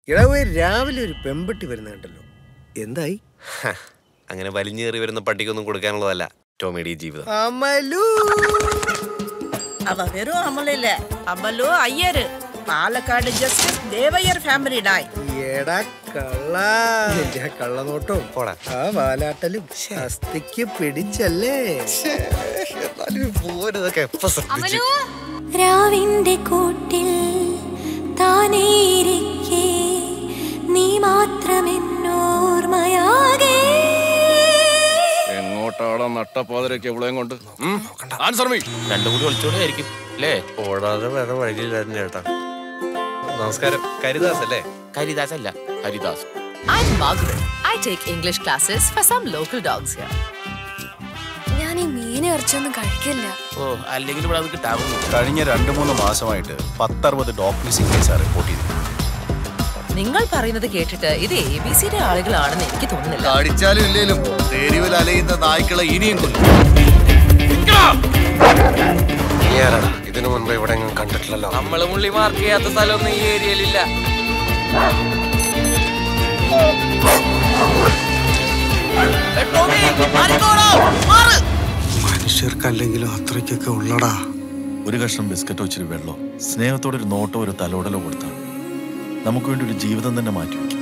ഇളവ് രാവിലെ ഒരു പെമ്പട്ടി വരുന്ന കണ്ടല്ലോ എന്തായി ഹ, അങ്ങനെ വലിഞ്ഞേറി വരുന്ന പട്ടിക്കൊന്നും കൊടുക്കാനുള്ളതല്ല ടോമിയുടെ ഈ ജീവിതം അമലു അവ വെറും അമലില്ല അമലു അയ്യര് പാലക്കാട് ജസ്റ്റിസ് ദേവയ്യർ ഫാമിലി ഡായ് എടാ കള്ള എന്റെ ആ കള്ളനോട്ടവും പോടാ. ആ വാലാട്ടലും അസ്ഥിക്ക് പിടിച്ചല്ലേ പോരതൊക്കെ എപ്പോ ശ്രദ്ധിച്ചു രാവിന്റെ കൂട്ടിൽ താനേരിക്കെ നീ മാത്രമെന്നോർമയാകെ എങ്ങോട്ടാടാ നട്ടപ്പാതിരൊക്കെ എവിടെയും കൊണ്ട് ആൻസർ മീ രണ്ടും കൂടി ഒളിച്ചോടെ ആയിരിക്കും അല്ലേ ഓടാതെ വേറെ വഴിയില്ലായിരുന്നു ചേട്ടാ നമസ്കാരം കരിദാസ് അല്ലേ ഹരിദാസ് അല്ല Haridas I'm Margaret. I take English classes for some local dogs here. ഞാൻ ഈ മീൻ ഇറച്ചിയൊന്നും കഴിക്കില്ല ഓ അല്ലെങ്കിൽ ഇവിടെ അത് കിട്ടാവുന്നു കഴിഞ്ഞ രണ്ട് മൂന്ന് മാസമായിട്ട് പത്തറുപത് ഡോഗ് മിസ്സിംഗ് കേസാണ് റിപ്പോർട്ട് ചെയ്തത് നിങ്ങൾ പറയുന്നത് കേട്ടിട്ട് ഇത് എ ബി സിയുടെ ആളുകളാണെന്ന് എനിക്ക് തോന്നുന്നില്ല കടിച്ചാലും ഇല്ലേലും തെരുവിൽ അലയുന്ന നായ്ക്കളെ ഇനിയും കൊല്ലും നീ ആരാടാ ഇതിനു മുൻപ് ഇവിടെ എങ്ങും കണ്ടിട്ടില്ലല്ലോ നമ്മള് മുള്ളി മാർക്ക് ചെയ്യാത്ത സ്ഥലമൊന്നും ഈ ഏരിയയിലില്ല മനുഷ്യർക്കല്ലെങ്കിലും അത്രയ്ക്കൊക്കെ ഉള്ളടാ ഒരു കഷ്ണം ബിസ്ക്കറ്റോ ഇച്ചിരി വെള്ളമോ സ്നേഹത്തോടെ ഒരു നോട്ടോ ഒരു തലോടലോ കൊടുത്താൽ നമുക്ക് വേണ്ടി ഒരു ജീവിതം തന്നെ മാറ്റി വയ്ക്കും